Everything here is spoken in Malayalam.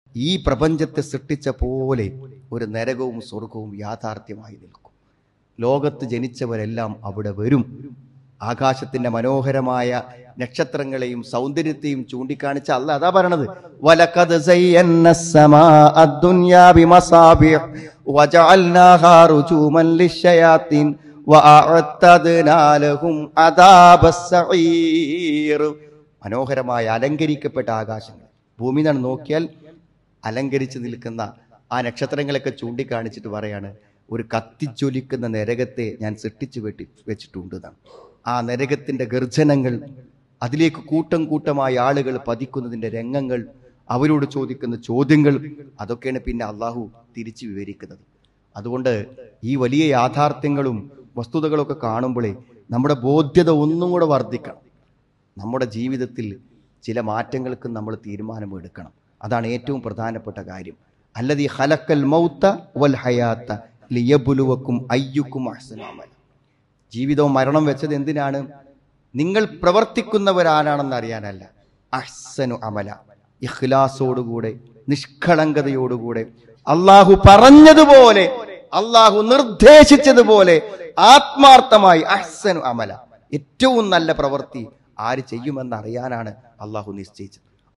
ഈ പ്രപഞ്ചത്തെ സൃഷ്ടിച്ച പോലെ ഒരു നരകവും സ്വർഗവും യാഥാർത്ഥ്യമായി നിൽക്കും ലോകത്ത് ജനിച്ചവരെല്ലാം അവിടെ വരും ആകാശത്തിന്റെ മനോഹരമായ നക്ഷത്രങ്ങളെയും സൗന്ദര്യത്തെയും ചൂണ്ടിക്കാണിച്ച അല്ല അതാ പറയണത് വലഖദ് സയ്യന്ന السماء الدنيا بمصابيح وجعلناها رجوما للشياطين وأعتدنا لهم عذاب السعير മനോഹരമായ അലങ്കരിക്കപ്പെട്ട ആകാശങ്ങൾ ഭൂമി നിന്നാണ് നോക്കിയാൽ അലങ്കരിച്ച് നിൽക്കുന്ന ആ നക്ഷത്രങ്ങളൊക്കെ ചൂണ്ടിക്കാണിച്ചിട്ട് പറയാണ് ഒരു കത്തിജ്വലിക്കുന്ന നരകത്തെ ഞാൻ സൃഷ്ടിച്ചു വെട്ടി വെച്ചിട്ടുണ്ട് എന്നാണ് ആ നരകത്തിന്റെ ഗർജനങ്ങൾ അതിലേക്ക് കൂട്ടം കൂട്ടമായ ആളുകൾ പതിക്കുന്നതിന്റെ രംഗങ്ങൾ അവരോട് ചോദിക്കുന്ന ചോദ്യങ്ങൾ അതൊക്കെയാണ് പിന്നെ അള്ളാഹു തിരിച്ചു വിവരിക്കുന്നത് അതുകൊണ്ട് ഈ വലിയ യാഥാർത്ഥ്യങ്ങളും വസ്തുതകളൊക്കെ കാണുമ്പോഴേ നമ്മുടെ ബോധ്യത ഒന്നും കൂടെ വർദ്ധിക്കണം നമ്മുടെ ജീവിതത്തിൽ ചില മാറ്റങ്ങൾക്ക് നമ്മൾ തീരുമാനമെടുക്കണം അതാണ് ഏറ്റവും പ്രധാനപ്പെട്ട കാര്യം അല്ലതി ഹലക്കൽ മൗത്ത വൽ ഹയാത്ത ലിയബുലുവക്കും അയ്യുക്കും അഹ്സനാമൽ ജീവിതവും മരണം വെച്ചത് എന്തിനാണ് നിങ്ങൾ പ്രവർത്തിക്കുന്നവരാരാണെന്ന് അറിയാനല്ല അഹ്സനു അമല ഇഖ്ലാസോടുകൂടെ നിഷ്കളങ്കതയോടുകൂടെ അള്ളാഹു പറഞ്ഞതുപോലെ അള്ളാഹു നിർദ്ദേശിച്ചതുപോലെ ആത്മാർത്ഥമായി അഹ്സനു അമല ഏറ്റവും നല്ല പ്രവൃത്തി ആര് ചെയ്യുമെന്ന് അറിയാനാണ് അള്ളാഹു നിശ്ചയിച്ചത്